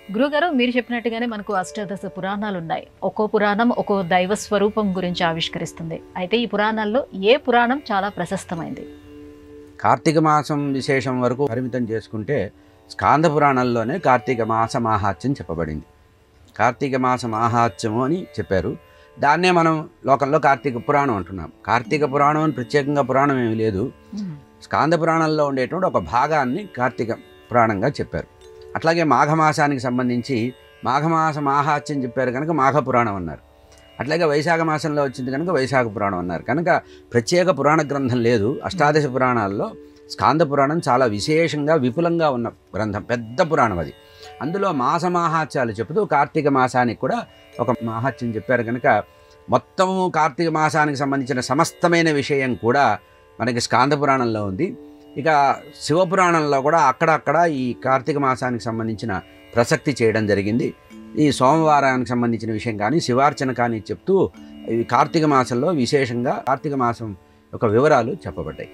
గురుగారు మీరు చెప్పినట్టుగానే మనకు అష్టాదశ పురాణాలు ఉన్నాయి ఒక్కో పురాణం ఒక్కో దైవ స్వరూపం గురించి ఆవిష్కరిస్తుంది అయితే ఈ పురాణాల్లో ఏ పురాణం చాలా ప్రశస్తమైంది కార్తీక మాసం విశేషం వరకు పరిమితం చేసుకుంటే స్కాంద పురాణంలోనే కార్తీక మాస మాహాత్యం చెప్పబడింది కార్తీక మాస మాహాత్యము అని చెప్పారు దాన్నే మనం లోకంలో కార్తీక పురాణం అంటున్నాం కార్తీక పురాణం అని ప్రత్యేకంగా పురాణం ఏమీ లేదు స్కాంద పురాణంలో ఉండేటువంటి ఒక భాగాన్ని కార్తీక పురాణంగా చెప్పారు అట్లాగే మాఘమాసానికి సంబంధించి మాఘమాస మాహాత్యం చెప్పారు కనుక మాఘ పురాణం అన్నారు అట్లాగే వైశాఖ మాసంలో వచ్చింది కనుక వైశాఖ పురాణం అన్నారు కనుక ప్రత్యేక పురాణ గ్రంథం లేదు అష్టాదశ పురాణాల్లో స్కాంద పురాణం చాలా విశేషంగా విపులంగా ఉన్న గ్రంథం పెద్ద పురాణం అది అందులో మాస మాహాత్యాలు చెబుతూ కార్తీక మాసానికి కూడా ఒక మాహాత్యం చెప్పారు కనుక మొత్తము కార్తీక మాసానికి సంబంధించిన సమస్తమైన విషయం కూడా మనకి స్కాంద పురాణంలో ఉంది ఇక శివపురాణంలో కూడా అక్కడక్కడ ఈ కార్తీక మాసానికి సంబంధించిన ప్రసక్తి చేయడం జరిగింది ఈ సోమవారానికి సంబంధించిన విషయం కానీ శివార్చన కానీ చెప్తూ ఈ కార్తీక మాసంలో విశేషంగా కార్తీక మాసం యొక్క వివరాలు చెప్పబడ్డాయి